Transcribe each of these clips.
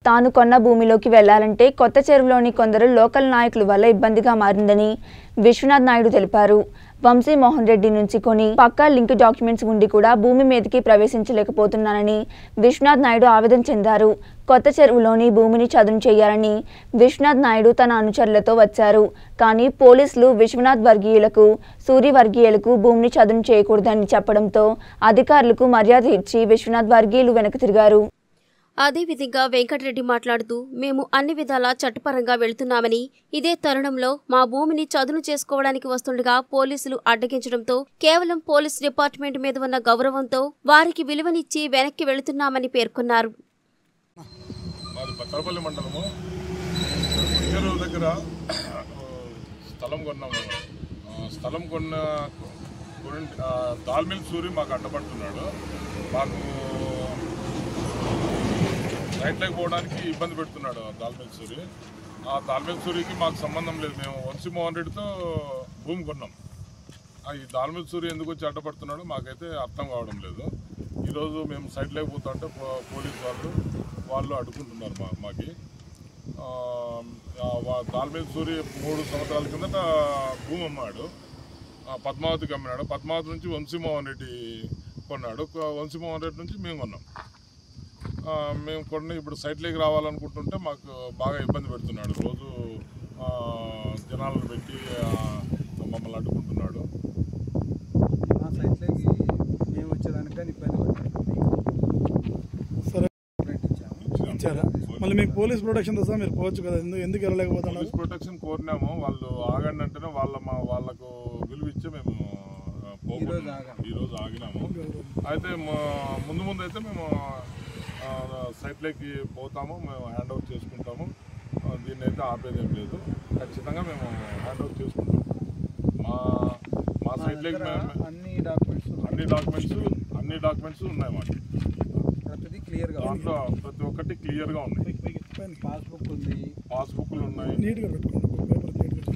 తాను కొన్న భూమిలోకి వెళ్లాలంటే కొత్త చెరువులోని కొందరు లోకల్ నాయకుల వల్ల ఇబ్బందిగా మారిందని విశ్వనాథ్ నాయుడు తెలిపారు వంశీ మోహన్ రెడ్డి నుంచి కొని పక్కా లింక్ డాక్యుమెంట్స్ ఉండి కూడా భూమి మీదకి ప్రవేశించలేకపోతున్నానని విశ్వనాథ్ నాయుడు ఆవేదన చెందారు కొత్త చెరువులోని భూమిని చదును చేయాలని విశ్వనాథ్ నాయుడు తన అనుచరులతో వచ్చారు కానీ పోలీసులు విశ్వనాథ్ వర్గీయులకు సూరి వర్గీయులకు భూమిని చదును చేయకూడదని చెప్పడంతో అధికారులకు మర్యాద ఇచ్చి విశ్వనాథ్ వర్గీయులు వెనక్కి తిరిగారు అదేవిధంగా వెంకటరెడ్డి మాట్లాడుతూ మేము అన్ని విధాలా చట్టపరంగా వెళుతున్నామని ఇదే తరుణంలో మా భూమిని చదును చేసుకోవడానికి వస్తుండగా పోలీసులు అడ్డగించడంతో కేవలం పోలీస్ డిపార్ట్మెంట్ మీద ఉన్న గౌరవంతో వారికి విలువనిచ్చి వెనక్కి వెళుతున్నామని పేర్కొన్నారు మాది బత్తలపల్లి మండలము చెరువు దగ్గర ఆ, స్థలం కొన్నాము ఆ, స్థలం కొన్న కొన్- ఆ, దాల్మిల్ సూరి మాకు అడ్డపడుతున్నాడు మాకు రైట్లోకి పోవడానికి ఇబ్బంది పెడుతున్నాడు ఆ దాల్మిల్ సూరి ఆ దాల్మిల్ సూరికి మాకు సంబంధం లేదు మేము వంశీ మోహన్ రెడ్డితో భూమి కొన్నాం ఆ ఈ దాల్మిల్ సూరి ఎందుకు వచ్చి అడ్డపడుతున్నాడో మాకైతే అర్థం కావడం లేదు ఈరోజు మేము సైడ్ లేకపోతుంటే పో- పోలీస్ వాళ్ళు వాళ్ళు అడ్డుకుంటున్నారు మా మాకి ఆ, ఆ వా- దాల్మిల్ సూరి మూడు సంవత్సరాల కిందట భూమి అమ్మాడు ఆ, పద్మావతికి అమ్మినాడు పద్మావతి నుంచి వంశీమోహన్ రెడ్డి కొన్నాడు కొ- వంశీమోహన్ రెడ్డి నుంచి మేము కొన్నాం ఆ, మేము కొన్ని ఇప్పుడు సైట్లోకి రావాలనుకుంటుంటే మాకు బాగా ఇబ్బంది పెడుతున్నాడు రోజు ఆ, జనాలను పెట్టి ఆ, మమ్మల్ని అడ్డుకుంటున్నాడు మా సైట్లోకి మేము వచ్చేదానికి కానీ ఇబ్బంది పడ్డాం సరే కంప్లైంట్ ఇచ్చాము ఇచ్చారా మళ్ళీ మీకు పోలీస్ ప్రొటెక్షన్ తెస్తా మీరు పోవచ్చు కదా ఎందుకు ఎందుకు వెళ్ళలేకపోతున్నారు పోలీస్ ప్రొటెక్షన్ కోరినాము వాళ్ళు ఆగండి అంటేనే వాళ్ళ మా వాళ్ళకు విలువ ఇచ్చి మేము ఆ, పోగొట్టాము. ఈరోజు ఆగాము. ఈరోజు ఆగినాము అయితే మా- ముందు ముందు అయితే మేము ఆ, సైట్లోకి పోతాము మేము హ్యాండ్ ఓవర్ చేసుకుంటాము ఆ, దీన్ని అయితే ఆపేది ఏం లేదు ఖచ్చితంగా మేము హ్యాండ్ ఓవర్ చేసుకుంటాం మా మా మా సైట్లోకి దగ్గర మేము అన్ని డాక్యుమెంట్స్ అన్ని డాక్యుమెంట్స్ అన్ని డాక్యుమెంట్స్ ఉన్నాయి మాకు ప్రతిదీ క్లియర్గా దాంట్లో ప్రతి ఒక్కటి క్లియర్గా ఉన్నాయి పాస్బుక్ ఉంది పాస్బుక్లు ఉన్నాయి నీట్గా పెట్టుకోండి పేపర్ నీట్గా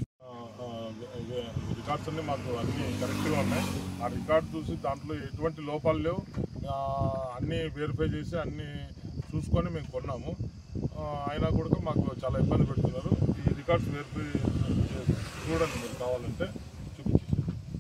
రికార్డ్స్ అన్ని మాకు అన్ని కరెక్ట్గా ఉన్నాయి ఆ రికార్డ్ చూసి దాంట్లో ఎటువంటి లోపాలు లేవు ఆ, అన్నీ వెరిఫై చేసి అన్నీ చూసుకొని మేము కొన్నాము ఆ, అయినా కూడా మాకు చాలా ఇబ్బంది పెడుతున్నారు ఈ రికార్డ్స్ వెరిఫై చేసి చూడండి మీరు కావాలంటే చూపించి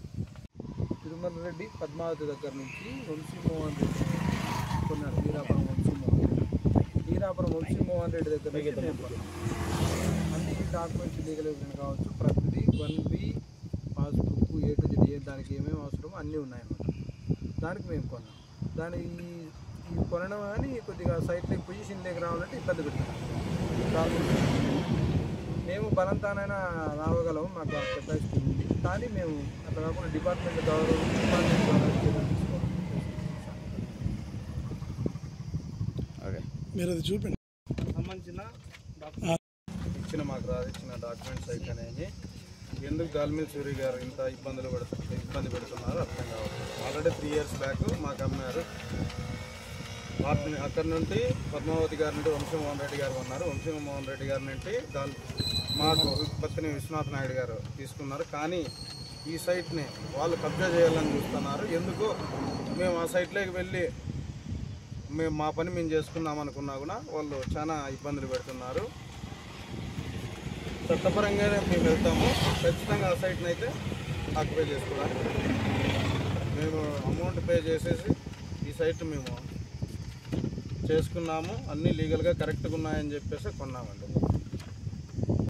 తిరుమల రెడ్డి పద్మావతి దగ్గర నుంచి వంశీమోహన్ రెడ్డి కొన్నారు వీరాపురం వంశీమోహన్ రెడ్డి వీరాపురం వంశీమోహన్ రెడ్డి దగ్గర నుంచి నేను కొన్నాను. అన్ని డాక్యుమెంట్స్ లీగల్ ఎవిడెన్స్ కావచ్చు ప్రతిదీ one B passbook A to Z ఏ దానికి ఏమేమి అవసరమో అన్నీ ఉన్నాయన్నమాట దానికి మేము కొన్నాం దాని ఈ ఈ కొనడం కానీ కొద్దిగా సైట్లోకి పొజిషన్ లేక రావాలంటే ఇబ్బంది పెడుతున్నాం దాని మేము బలంతానైనా రావగలము మాకు ఆ కెపాసిటీ ఉంది కానీ మేము అట్లా కాకుండా డిపార్ట్మెంట్ గౌరవం డిపార్ట్మెంట్ ద్వారా చర్యలు తీసుకోవాలి మీరు అది చూపండి సంబంధించిన ఇచ్చిన మాకు రాసిచ్చిన డాక్యుమెంట్స్ అయితేనేమి ఎందుకు గాల్మీల్ సూరి గారు ఇంత ఇబ్బందులు పెడుతు ఇబ్బంది పెడుతున్నారో అర్థం కావాలి ఆల్రెడీ త్రీ ఇయర్స్ బ్యాక్ మాకు అమ్మారు వాటిని అక్కడ నుండి పద్మావతి గారి నుండి వంశమోహన్ రెడ్డి గారు ఉన్నారు వంశమోహన్ రెడ్డి గారి నుండి గాల్ మాకు ఉత్పత్తిని విశ్వనాథ్ నాయుడు గారు తీసుకున్నారు కానీ ఈ సైట్ని వాళ్ళు కబ్జా చేయాలని చూస్తున్నారు ఎందుకు మేము ఆ సైట్లోకి వెళ్ళి మేము మా పని మేము చేసుకుందాం అనుకున్నా కూడా వాళ్ళు చాలా ఇబ్బందులు పెడుతున్నారు చట్టపరంగానే మేము వెళ్తాము ఖచ్చితంగా ఆ సైట్ని అయితే ఆక్యుపై చేసుకోవడానికి మేము అమౌంట్ పే చేసేసి ఈ సైట్ మేము చేసుకున్నాము అన్నీ లీగల్గా కరెక్ట్గా ఉన్నాయని చెప్పేసి కొన్నామండి